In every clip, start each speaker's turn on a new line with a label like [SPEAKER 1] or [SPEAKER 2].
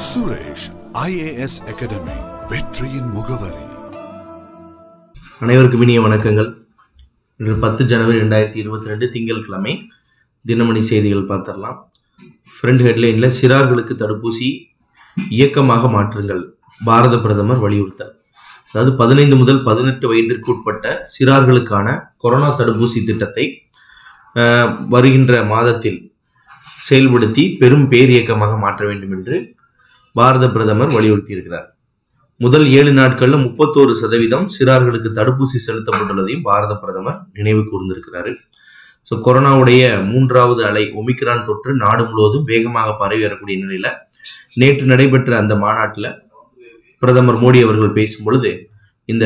[SPEAKER 1] Suresh IAS academy வெற்றியின் முகவரி
[SPEAKER 2] அனைவருக்கும் இனிய வணக்கங்கள் இன்று பத்து ஜனவரி ரெண்டாயிரத்தி இருபத்தி ரெண்டு திங்கட்கிழமை தினமணி செய்திகள் பார்த்துடலாம் ஃப்ரண்ட் ஹெட்லைனில் சிறார்களுக்கு தடுப்பூசி இயக்கமாக மாற்றுங்கள் பாரத பிரதமர் வலியுறுத்தல் அதாவது பதினைந்து முதல் பதினெட்டு வயதிற்கு உட்பட்ட சிறார்களுக்கான கொரோனா தடுப்பூசி திட்டத்தை அஹ், வருகின்ற மாதத்தில் செயல்படுத்தி பெரும் பேர் இயக்கமாக மாற்ற வேண்டும் என்று பாரத பிரதமர் வலியுறுத்தியிருக்கிறார் முதல் ஏழு நாட்கள்ல முப்பத்தோரு சதவீதம் சிறார்களுக்கு தடுப்பூசி செலுத்தப்பட்டுள்ளதையும் பாரத பிரதமர் நினைவு கூர்ந்திருக்கிறாரு ஸோ கொரோனாவுடைய மூன்றாவது அலை ஒமிக்ரான் தொற்று நாடு முழுவதும் வேகமாக பரவி வரக்கூடிய நிலையில நேற்று நடைபெற்ற அந்த மாநாட்டில் பிரதமர் மோடி அவர்கள் பேசும் பொழுது இந்த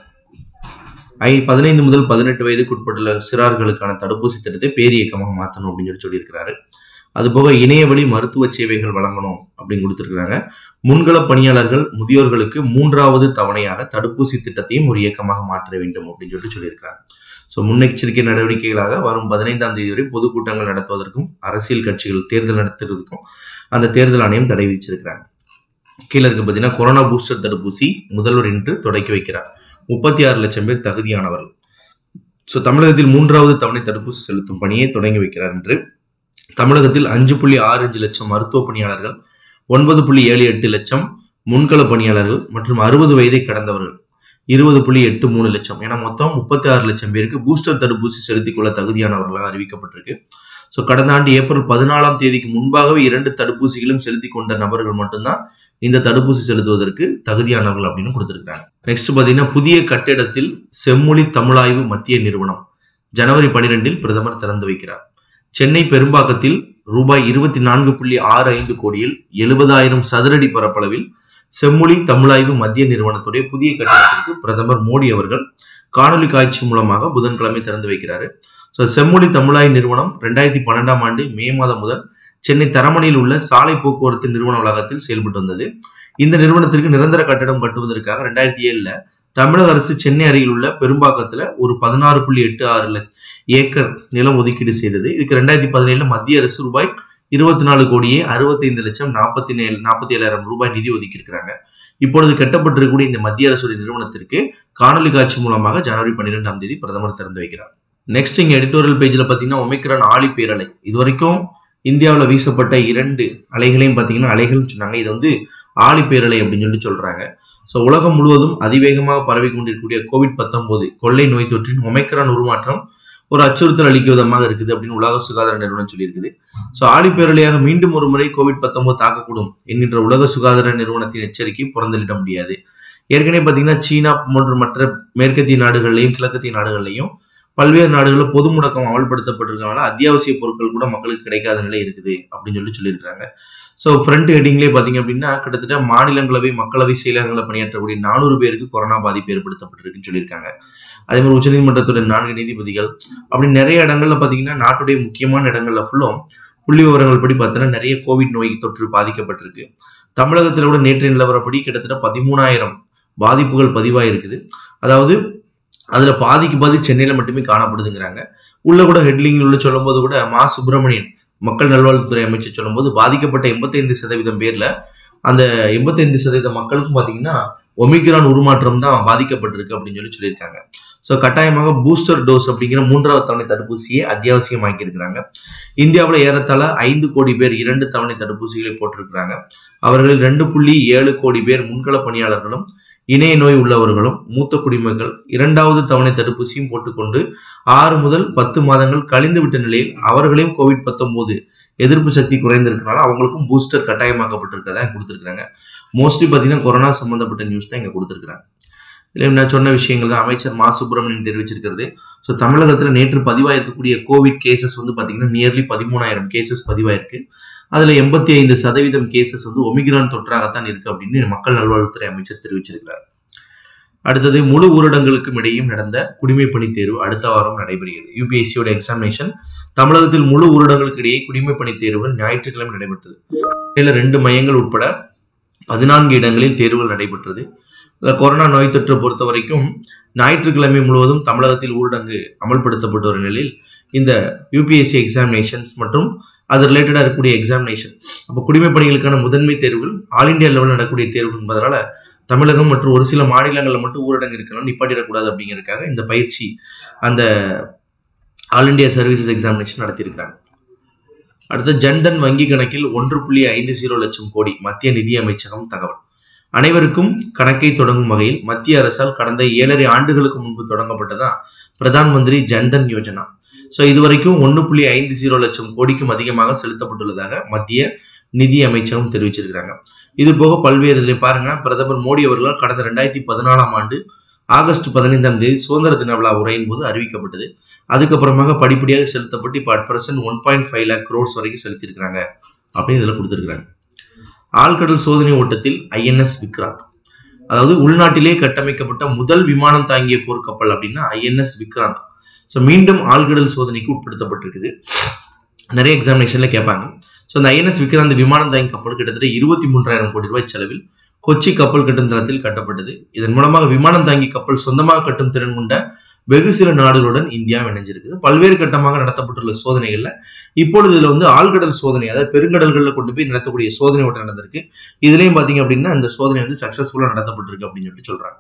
[SPEAKER 2] ஐ பதினைந்து முதல் பதினெட்டு வயதுக்கு உட்பட்டுள்ள சிறார்களுக்கான தடுப்பூசி திட்டத்தை பேரியக்கமாக மாற்றணும் அப்படின்னு சொல்லி சொல்லியிருக்கிறாரு அதுபோக இணைய வழி மருத்துவ சேவைகள் வழங்கணும் அப்படின்னு கொடுத்திருக்கிறாங்க முன்கள பணியாளர்கள் முதியோர்களுக்கு மூன்றாவது தவணையாக தடுப்பூசி திட்டத்தையும் ஒரு இயக்கமாக மாற்ற வேண்டும் அப்படின்னு சொல்லிட்டு சொல்லியிருக்கிறாங்க ஸோ முன்னெச்சரிக்கை நடவடிக்கைகளாக வரும் பதினைந்தாம் தேதி வரை பொதுக்கூட்டங்கள் நடத்துவதற்கும் அரசியல் கட்சிகள் தேர்தல் நடத்துவதற்கும் அந்த தேர்தல் ஆணையம் தடை விதிச்சிருக்கிறாங்க கீழே இருக்கு பார்த்தீங்கன்னா கொரோனா பூஸ்டர் தடுப்பூசி முதல்வர் இன்று தொடக்கி வைக்கிறார் முப்பத்தி ஆறு லட்சம் பேர் தகுதியானவர்கள் ஸோ தமிழகத்தில் மூன்றாவது தவணை தடுப்பூசி செலுத்தும் பணியை தொடங்கி வைக்கிறார் என்று தமிழகத்தில் அஞ்சு புள்ளி ஆறு அஞ்சு லட்சம் மருத்துவ பணியாளர்கள் ஒன்பது புள்ளி ஏழு எட்டு லட்சம் முன்கள பணியாளர்கள் மற்றும் அறுபது வயதை கடந்தவர்கள் இருபது புள்ளி எட்டு மூணு லட்சம் என மொத்தம் முப்பத்தி ஆறு லட்சம் பேருக்கு பூஸ்டர் தடுப்பூசி செலுத்திக் கொள்ள தகுதியானவர்களாக அறிவிக்கப்பட்டிருக்கு ஸோ கடந்த ஆண்டு ஏப்ரல் பதினாலாம் தேதிக்கு முன்பாகவே இரண்டு தடுப்பூசிகளும் செலுத்தி கொண்ட நபர்கள் மட்டும்தான் இந்த தடுப்பூசி செலுத்துவதற்கு தகுதியானவர்கள் அப்படின்னு கொடுத்திருக்காங்க நெக்ஸ்ட் பார்த்தீங்கன்னா புதிய கட்டிடத்தில் செம்மொழி தமிழாய்வு மத்திய நிறுவனம் ஜனவரி பனிரெண்டில் பிரதமர் திறந்து வைக்கிறார் சென்னை பெரும்பாக்கத்தில் ரூபாய் இருபத்தி நான்கு புள்ளி ஆறு ஐந்து கோடியில் எழுபதாயிரம் சதுரடி பரப்பளவில் செம்மொழி தமிழாய்வு மத்திய நிறுவனத்துடைய புதிய கட்டிடத்திற்கு பிரதமர் மோடி அவர்கள் காணொலி காட்சி மூலமாக புதன்கிழமை திறந்து வைக்கிறாரு ஸோ செம்மொழி தமிழாய் நிறுவனம் ரெண்டாயிரத்தி பன்னெண்டாம் ஆண்டு மே மாதம் முதல் சென்னை தரமணியில் உள்ள சாலை போக்குவரத்து நிறுவன வளாகத்தில் செயல்பட்டு வந்தது இந்த நிறுவனத்திற்கு நிரந்தர கட்டடம் கட்டுவதற்காக ரெண்டாயிரத்தி ஏழுல தமிழக அரசு சென்னை அருகில் உள்ள பெரும்பாக்கத்துல ஒரு பதினாறு புள்ளி எட்டு ஆறு லட்ச ஏக்கர் நிலம் ஒதுக்கீடு செய்தது இதுக்கு ரெண்டாயிரத்தி பதினேழுல மத்திய அரசு ரூபாய் இருபத்தி நாலு கோடியே அறுபத்தைந்து லட்சம் நாற்பத்தி ஏழு நாற்பத்தி ஏழாயிரம் ரூபாய் நிதி ஒதுக்கி இருக்கிறாங்க இப்பொழுது கட்டப்பட்டிருக்கக்கூடிய இந்த மத்திய அரசுடைய நிறுவனத்திற்கு காணொலி காட்சி மூலமாக ஜனவரி பன்னிரெண்டாம் தேதி பிரதமர் திறந்து வைக்கிறார் நெக்ஸ்ட் இங்க எடிட்டோரியல் பேஜ்ல பாத்தீங்கன்னா ஒமிக்ரான் ஆழி பேரலை இது வரைக்கும் இந்தியாவில் வீசப்பட்ட இரண்டு அலைகளையும் பார்த்தீங்கன்னா அலைகள்னு சொன்னாங்க இது வந்து ஆழி பேரலை அப்படின்னு சொல்லி சொல்றாங்க ஸோ உலகம் முழுவதும் அதிவேகமாக பரவி கொண்டிருக்கக்கூடிய கோவிட் பத்தொன்பது கொள்ளை நோய் தொற்றின் ஒமைக்ரான் உருமாற்றம் ஒரு அச்சுறுத்தல் அளிக்கும் விதமாக இருக்குது அப்படின்னு உலக சுகாதார நிறுவனம் சொல்லியிருக்குது ஸோ ஆழிப்பேரலையாக மீண்டும் ஒரு முறை கோவிட் பத்தொன்பது தாக்கக்கூடும் என்கின்ற உலக சுகாதார நிறுவனத்தின் எச்சரிக்கை புறந்தள்ளிட முடியாது ஏற்கனவே பார்த்தீங்கன்னா சீனா போன்ற மற்ற மேற்கத்திய நாடுகள்லையும் கிழக்கத்திய நாடுகள்லையும் பல்வேறு நாடுகளில் பொது முடக்கம் அமல்படுத்தப்பட்டிருக்கனால அத்தியாவசிய பொருட்கள் கூட மக்களுக்கு கிடைக்காத நிலை இருக்குது அப்படின்னு சொல்லி சொல்லியிருக்காங்க ஸோ ஃப்ரண்ட் ஹெட்டிங்லேயே பார்த்தீங்க அப்படின்னா கிட்டத்தட்ட மாநிலங்களவை மக்களவை செயலகங்களில் பணியாற்றக்கூடிய நானூறு பேருக்கு கொரோனா பாதிப்பு ஏற்படுத்தப்பட்டிருக்குன்னு சொல்லியிருக்காங்க அதே மாதிரி உச்சநீதிமன்றத்துடைய நான்கு நீதிபதிகள் அப்படி நிறைய இடங்கள்ல பார்த்தீங்கன்னா நாட்டுடைய முக்கியமான இடங்கள்ல ஃபுல்லும் புள்ளி விவரங்கள் படி பார்த்தோன்னா நிறைய கோவிட் நோய் தொற்று பாதிக்கப்பட்டிருக்கு தமிழகத்தில் கூட நேற்றைய நிலவரப்படி கிட்டத்தட்ட பதிமூணாயிரம் பாதிப்புகள் பதிவாயிருக்குது அதாவது அதுல பாதிக்கு பாதி சென்னையில மட்டுமே காணப்படுதுங்கிறாங்க உள்ள கூட ஹெட்லிங் உள்ள சொல்லும்போது கூட மா சுப்பிரமணியன் மக்கள் நல்வாழ்வுத்துறை அமைச்சர் சொல்லும்போது பாதிக்கப்பட்ட எண்பத்தைந்து சதவீதம் பேர்ல அந்த எண்பத்தைந்து சதவீத மக்களுக்கும் பாத்தீங்கன்னா ஒமிக்ரான் உருமாற்றம் தான் பாதிக்கப்பட்டிருக்கு அப்படின்னு சொல்லி சொல்லியிருக்காங்க ஸோ கட்டாயமாக பூஸ்டர் டோஸ் அப்படிங்கிற மூன்றாவது தவணை தடுப்பூசியை அத்தியாவசியமாக்கி இருக்கிறாங்க இந்தியாவில் ஏறத்தாழ ஐந்து கோடி பேர் இரண்டு தவணை தடுப்பூசிகளை போட்டிருக்கிறாங்க அவர்களில் ரெண்டு புள்ளி ஏழு கோடி பேர் முன்கள பணியாளர்களும் இணைய நோய் உள்ளவர்களும் மூத்த குடிமக்கள் இரண்டாவது தவணை தடுப்பூசியும் போட்டுக்கொண்டு ஆறு முதல் பத்து மாதங்கள் கழிந்து விட்ட நிலையில் அவர்களையும் கோவிட் பத்தொன்பது எதிர்ப்பு சக்தி குறைந்திருக்கனால அவங்களுக்கும் பூஸ்டர் கட்டாயமாக்கப்பட்டிருக்கதா கொடுத்துருக்காங்க மோஸ்ட்லி பார்த்தீங்கன்னா கொரோனா சம்பந்தப்பட்ட நியூஸ் தான் இங்கே கொடுத்துருக்காங்க இல்லை நான் சொன்ன விஷயங்கள் தான் அமைச்சர் மா சுப்பிரமணியன் தெரிவிச்சிருக்கிறது ஸோ தமிழகத்தில் நேற்று பதிவாயிருக்கக்கூடிய கோவிட் கேசஸ் வந்து பார்த்தீங்கன்னா நியர்லி பதிமூணாயிரம் கேசஸ் பதிவாயிருக்கு அதில் எண்பத்தி ஐந்து சதவீதம் கேசஸ் வந்து ஒமிக்ரான் தொற்றாகத்தான் இருக்கு அப்படின்னு மக்கள் நல்வாழ்வுத்துறை அமைச்சர் தெரிவிச்சிருக்கிறார் அடுத்தது முழு ஊரடங்களுக்கும் இடையும் நடந்த குடிமைப்பணி தேர்வு அடுத்த வாரம் நடைபெறுகிறது யூபிஎஸ்சியோட எக்ஸாமினேஷன் தமிழகத்தில் முழு ஊரடங்களுக்கு இடையே குடிமைப்பணி தேர்வுகள் ஞாயிற்றுக்கிழமை நடைபெற்றது இதில் ரெண்டு மையங்கள் உட்பட பதினான்கு இடங்களில் தேர்வுகள் நடைபெற்றது இந்த கொரோனா நோய் தொற்றை பொறுத்த வரைக்கும் ஞாயிற்றுக்கிழமை முழுவதும் தமிழகத்தில் ஊரடங்கு அமல்படுத்தப்பட்டு வரும் நிலையில் இந்த யூபிஎஸ்சி எக்ஸாமினேஷன்ஸ் மற்றும் அது ரிலேட்டடாக இருக்கக்கூடிய எக்ஸாமினேஷன் அப்போ குடிமை பணிகளுக்கான முதன்மை தேர்வுகள் ஆல் இந்தியா லெவலில் நடக்கக்கூடிய தேர்வுகள் என்பதனால தமிழகம் மற்றும் ஒரு சில மாநிலங்களில் மட்டும் ஊரடங்கு இருக்கணும் நிப்பாட்டிடக்கூடாது அப்படிங்கிறதுக்காக இந்த பயிற்சி அந்த ஆல் இந்தியா சர்வீசஸ் எக்ஸாமினேஷன் நடத்தியிருக்கிறாங்க அடுத்து ஜன்தன் வங்கி கணக்கில் ஒன்று புள்ளி ஐந்து ஜீரோ லட்சம் கோடி மத்திய நிதி அமைச்சகம் தகவல் அனைவருக்கும் கணக்கை தொடங்கும் வகையில் மத்திய அரசால் கடந்த ஏழரை ஆண்டுகளுக்கு முன்பு தொடங்கப்பட்டதான் பிரதான் மந்திரி ஜன்தன் யோஜனா ஸோ இதுவரைக்கும் ஒன்று புள்ளி ஐந்து ஜீரோ லட்சம் கோடிக்கும் அதிகமாக செலுத்தப்பட்டுள்ளதாக மத்திய நிதி அமைச்சகம் தெரிவிச்சிருக்கிறாங்க இது போக பல்வேறு இதில் பாருங்க பிரதமர் மோடி அவர்களால் கடந்த ரெண்டாயிரத்தி பதினாலாம் ஆண்டு ஆகஸ்ட் பதினைந்தாம் தேதி சுதந்திர தின விழா உரையின் போது அறிவிக்கப்பட்டது அதுக்கப்புறமாக படிப்படியாக செலுத்தப்பட்டு இப்போ at present one point five lakh crores வரைக்கும் செலுத்தியிருக்கிறாங்க அப்படின்னு இதில் கொடுத்துருக்காங்க ஆழ்கடல் சோதனை ஓட்டத்தில் ஐஎன்எஸ் விக்ராந்த் அதாவது உள்நாட்டிலே கட்டமைக்கப்பட்ட முதல் விமானம் தாங்கிய போர்க்கப்பல் அப்படின்னா ஐஎன்எஸ் விக்ராந்த் ஸோ மீண்டும் ஆழ்கடல் சோதனைக்கு உட்படுத்தப்பட்டிருக்குது நிறைய எக்ஸாமினேஷன்ல கேட்பாங்க ஸோ அந்த ஐஎன்எஸ் விக்ராந்த் விமானம் தாங்கி கப்பல் கிட்டத்தட்ட இருபத்தி மூன்றாயிரம் கோடி ரூபாய் செலவில் கொச்சி கப்பல் கட்டும் தளத்தில் கட்டப்பட்டது இதன் மூலமாக விமானம் தாங்கி கப்பல் சொந்தமாக கட்டும் திறன் கொண்ட வெகு சில நாடுகளுடன் இந்தியா இணைஞ்சிருக்குது பல்வேறு கட்டமாக நடத்தப்பட்டுள்ள சோதனைகள்ல இப்பொழுது இதுல வந்து ஆழ்கடல் சோதனை அதாவது பெருங்கடல்களில் கொண்டு போய் நடத்தக்கூடிய சோதனை ஓட்டம் நடந்திருக்கு இதுலயும் பாத்தீங்க அப்படின்னா அந்த சோதனை வந்து சக்சஸ்ஃபுல்லா நடத்தப்பட்டிருக்கு அப்படின்னு சொல்லிட்டு சொல்றாங்க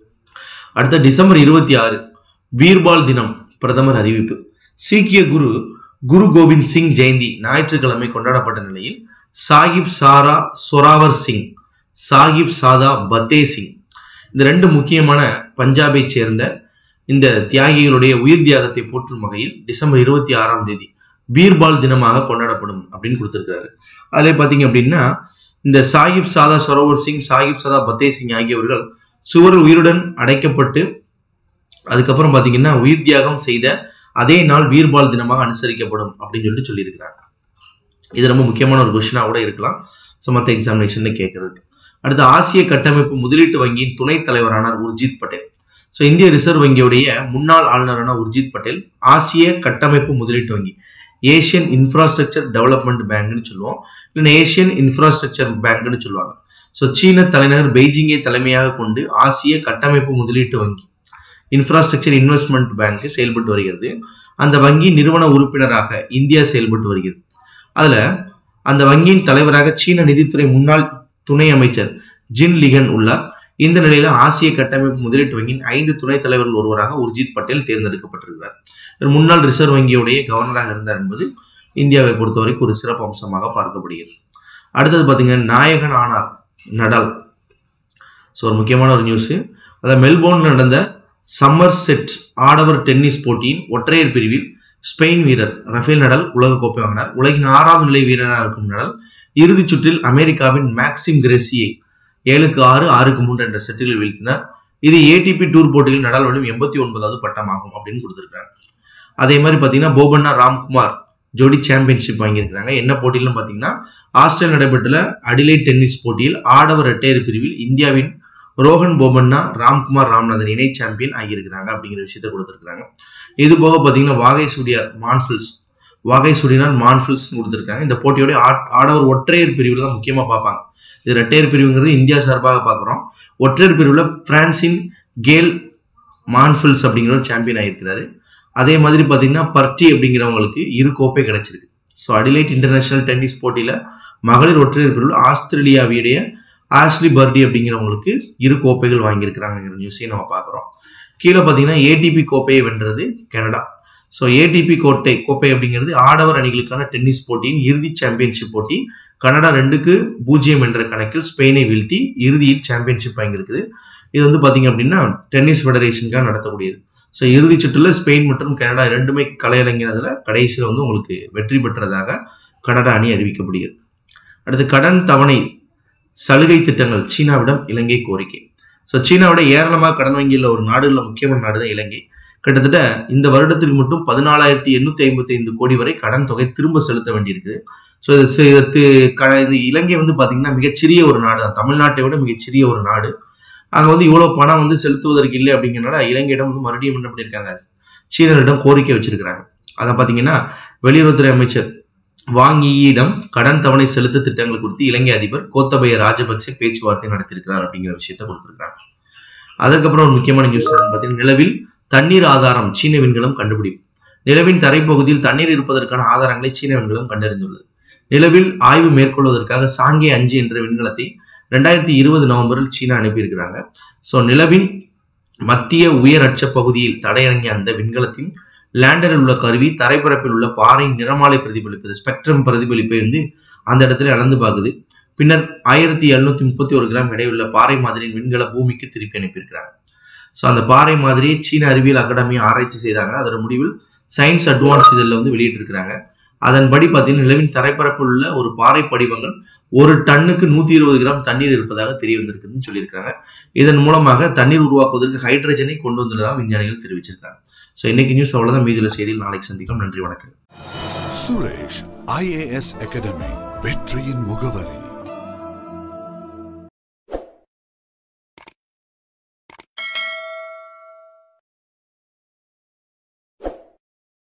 [SPEAKER 2] அடுத்த டிசம்பர் இருபத்தி ஆறு வீர்பால் தினம் பிரதமர் அறிவிப்பு சீக்கிய குரு குரு கோபிந்த் சிங் ஜெயந்தி ஞாயிற்றுக்கிழமை கொண்டாடப்பட்ட நிலையில் சாகிப் சாரா சொராவர் சிங் சாகிப் சாதா பத்தே சிங் இந்த ரெண்டு முக்கியமான பஞ்சாபை சேர்ந்த இந்த தியாகிகளுடைய உயிர் தியாகத்தை போற்றும் வகையில் டிசம்பர் இருபத்தி ஆறாம் தேதி வீர்பால் தினமாக கொண்டாடப்படும் அப்படின்னு கொடுத்திருக்காரு அதிலே பார்த்தீங்க அப்படின்னா இந்த சாகிப் சாதா சரோவர் சிங் சாகிப் சாதா பத்தே சிங் ஆகியவர்கள் சுவர் உயிருடன் அடைக்கப்பட்டு அதுக்கப்புறம் பார்த்தீங்கன்னா உயிர் தியாகம் செய்த அதே நாள் வீர்பால் தினமாக அனுசரிக்கப்படும் அப்படின்னு சொல்லிட்டு சொல்லியிருக்கிறாங்க இது ரொம்ப முக்கியமான ஒரு கொஷினாக கூட இருக்கலாம் ஸோ மற்ற எக்ஸாமினேஷன்ல கேட்கறதுக்கு அடுத்து ஆசிய கட்டமைப்பு முதலீட்டு வங்கியின் துணைத் தலைவரானார் உர்ஜித் பட்டேல் ஸோ இந்திய ரிசர்வ் வங்கியுடைய முன்னாள் ஆளுநரான உர்ஜித் பட்டேல் ஆசிய கட்டமைப்பு முதலீட்டு வங்கி ஏசியன் இன்ஃப்ராஸ்ட்ரக்சர் டெவலப்மெண்ட் பேங்க்னு சொல்லுவோம் இல்லைன்னா ஏசியன் இன்ஃப்ராஸ்ட்ரக்சர் பேங்க்னு சொல்லுவாங்க ஸோ சீன தலைநகர் பெய்ஜிங்கை தலைமையாக கொண்டு ஆசிய கட்டமைப்பு முதலீட்டு வங்கி இன்ஃப்ராஸ்ட்ரக்சர் இன்வெஸ்ட்மெண்ட் பேங்க் செயல்பட்டு வருகிறது அந்த வங்கி நிறுவன உறுப்பினராக இந்தியா செயல்பட்டு வருகிறது அதுல அந்த வங்கியின் தலைவராக சீன நிதித்துறை முன்னாள் துணை அமைச்சர் ஜின் லிகன் உள்ளார் இந்த நிலையில ஆசிய கட்டமைப்பு முதலீட்டு வங்கியின் ஐந்து துணைத் தலைவர்கள் ஒருவராக உர்ஜித் பட்டேல் தேர்ந்தெடுக்கப்பட்டிருக்கிறார் இவர் முன்னாள் ரிசர்வ் வங்கியுடைய கவர்னராக இருந்தார் என்பது இந்தியாவை பொறுத்தவரைக்கும் ஒரு சிறப்பு அம்சமாக பார்க்கப்படுகிறது அடுத்தது பார்த்தீங்கன்னா நாயகன் ஆனார் நடால் ஸோ ஒரு முக்கியமான ஒரு நியூஸ் அதாவது மெல்போர்னில் நடந்த சம்மர் செட் ஆடவர் டென்னிஸ் போட்டியின் ஒற்றையர் பிரிவில் ஸ்பெயின் வீரர் ரஃபேல் நடல் உலகக்கோப்பை வாங்கினார் உலகின் ஆறாம் நிலை வீரராக இருக்கும் நடல் இறுதிச் சுற்றில் அமெரிக்காவின் மேக்சிம் கிரெசியை ஏழுக்கு ஆறு ஆறுக்கு மூன்று என்ற செட்டில் வீழ்த்தினார் இது ஏடிபி டூர் போட்டியில் நடால் வெறும் எண்பத்தி ஒன்பதாவது பட்டமாகும் அப்படின்னு கொடுத்துருக்காங்க அதே மாதிரி பார்த்தீங்கன்னா போபண்ணா ராம்குமார் ஜோடி சாம்பியன்ஷிப் வாங்கியிருக்கிறாங்க என்ன போட்டியிலும் பார்த்தீங்கன்னா ஆஸ்திரேலியா நடைபெற்றுள்ள அடிலைட் டென்னிஸ் போட்டியில் ஆடவர் இரட்டையர் பிரிவில் இந்தியாவின் ரோஹன் போபண்ணா ராம்குமார் ராம்நாதன் இணை சாம்பியன் ஆகியிருக்கிறாங்க அப்படிங்கிற விஷயத்த கொடுத்துருக்காங்க இது போக பார்த்தீங்கன்னா வாகை சுடியார் மான்ஃபில்ஸ் வாகை சுடினார் மான்ஃபில்ஸ் கொடுத்துருக்காங்க இந்த போட்டியோட ஆடவர் ஒற்றையர் பிரிவில் தான் முக்கியமாக பார்ப்பாங்க இது இரட்டையர் பிரிவுங்கிறது இந்தியா சார்பாக பார்க்குறோம் ஒற்றையர் பிரிவில் பிரான்சின் கேல் மான்ஃபில்ஸ் அப்படிங்கிற சாம்பியன் ஆகியிருக்கிறாரு அதே மாதிரி பார்த்தீங்கன்னா பர்டி அப்படிங்கிறவங்களுக்கு இரு கோப்பை கிடைச்சிருக்கு ஸோ அடிலைட் இன்டர்நேஷனல் டென்னிஸ் போட்டியில் மகளிர் ஒற்றையர் பிரிவில் ஆஸ்திரேலியாவுடைய ஆஷ்லி பர்டி அப்படிங்கிறவங்களுக்கு இரு கோப்பைகள் வாங்கியிருக்கிறாங்கிற நியூஸையும் நம்ம பார்க்குறோம் கீழே பார்த்தீங்கன்னா ஏடிபி கோப்பையை வென்றது கனடா ஸோ ஏடிபி கோட்டை கோப்பை அப்படிங்கிறது ஆடவர் அணிகளுக்கான டென்னிஸ் போட்டியின் இறுதி சாம்பியன்ஷிப் போட்டி கனடா ரெண்டுக்கு பூஜ்ஜியம் என்ற கணக்கில் ஸ்பெயினை வீழ்த்தி இறுதியில் சாம்பியன்ஷிப் வாங்கியிருக்குது இது வந்து பார்த்தீங்க அப்படின்னா டென்னிஸ் ஃபெடரேஷனுக்காக நடத்தக்கூடியது ஸோ இறுதி சுற்றுல ஸ்பெயின் மற்றும் கனடா இரண்டுமே கலையலங்கினதுல கடைசியில் வந்து உங்களுக்கு வெற்றி பெற்றதாக கனடா அணி அறிவிக்கப்படுகிறது அடுத்து கடன் தவணை சலுகை திட்டங்கள் சீனாவிடம் இலங்கை கோரிக்கை ஸோ சீனாவோட ஏராளமாக கடன் வங்கியில் ஒரு நாடுகளில் முக்கியமான நாடு தான் இலங்கை கிட்டத்தட்ட இந்த வருடத்தில் மட்டும் பதினாலாயிரத்தி எண்ணூத்தி ஐம்பத்தி ஐந்து கோடி வரை கடன் தொகை திரும்ப செலுத்த வேண்டியிருக்குது ஸோ இது இலங்கை வந்து பார்த்தீங்கன்னா மிகச்சிறிய ஒரு நாடு தான் தமிழ்நாட்டை விட மிகச்சிறிய ஒரு நாடு அங்கே வந்து இவ்வளோ பணம் வந்து செலுத்துவதற்கு இல்லை அப்படிங்கிறனால இலங்கையிடம் வந்து மறுபடியும் என்ன பண்ணியிருக்காங்க சீனரிடம் கோரிக்கை வச்சிருக்கிறாங்க அதை பார்த்தீங்கன்னா வெளியுறவுத்துறை அமைச்சர் வாங்கியிடம் கடன் தவணை செலுத்த திட்டங்கள் குறித்து இலங்கை அதிபர் கோத்தபய ராஜபக்சே பேச்சுவார்த்தை நடத்தியிருக்கிறார் அப்படிங்கிற விஷயத்த கொடுத்திருக்காங்க அதுக்கப்புறம் ஒரு முக்கியமான நியூஸ் பார்த்தீங்கன்னா நிலவில் தண்ணீர் ஆதாரம் சீன விண்கலம் கண்டுபிடிப்பு நிலவின் தரைப்பகுதியில் தண்ணீர் இருப்பதற்கான ஆதாரங்களை சீன விண்கலம் கண்டறிந்துள்ளது நிலவில் ஆய்வு மேற்கொள்வதற்காக சாங்கே அஞ்சு என்ற விண்கலத்தை ரெண்டாயிரத்தி இருபது நவம்பரில் சீனா அனுப்பியிருக்கிறாங்க ஸோ நிலவின் மத்திய உயர் அட்ச பகுதியில் தடையறங்கிய அந்த விண்கலத்தின் லேண்டரில் உள்ள கருவி தரைப்பரப்பில் உள்ள பாறை நிறமாலை பிரதிபலிப்பது ஸ்பெக்ட்ரம் பிரதிபலிப்பை வந்து அந்த இடத்துல அளந்து பார்க்குது பின்னர் ஆயிரத்தி எழுநூத்தி முப்பத்தி ஒரு கிராம் எடையுள்ள பாறை மாதிரியின் விண்கல பூமிக்கு திருப்பி அனுப்பியிருக்கிறாங்க ஸோ அந்த பாறை மாதிரியை சீன அறிவியல் அகாடமி ஆராய்ச்சி செய்தாங்க அதோட முடிவில் சயின்ஸ் அட்வான்ஸ் இதில் வந்து வெளியிட்டிருக்கிறாங்க அதன்படி பார்த்தீங்கன்னா நிலவின் தரைப்பரப்பில் உள்ள ஒரு பாறை படிவங்கள் ஒரு டன்னுக்கு நூற்றி இருபது கிராம் தண்ணீர் இருப்பதாக தெரிய வந்திருக்குதுன்னு சொல்லியிருக்காங்க இதன் மூலமாக தண்ணீர் உருவாக்குவதற்கு ஹைட்ரஜனை கொண்டு வந்துள்ளதாக விஞ்ஞானிகள் தெரிவிச்சிருக்காங்க ஸோ இன்னைக்கு நியூஸ் அவ்வளோதான் மீதியுள்ள செய்தியில் நாளைக்கு சந்திக்கலாம் நன்றி வணக்கம்
[SPEAKER 1] சுரேஷ் ஐஏஎஸ் அகாடமி வெற்றியின் முகவரி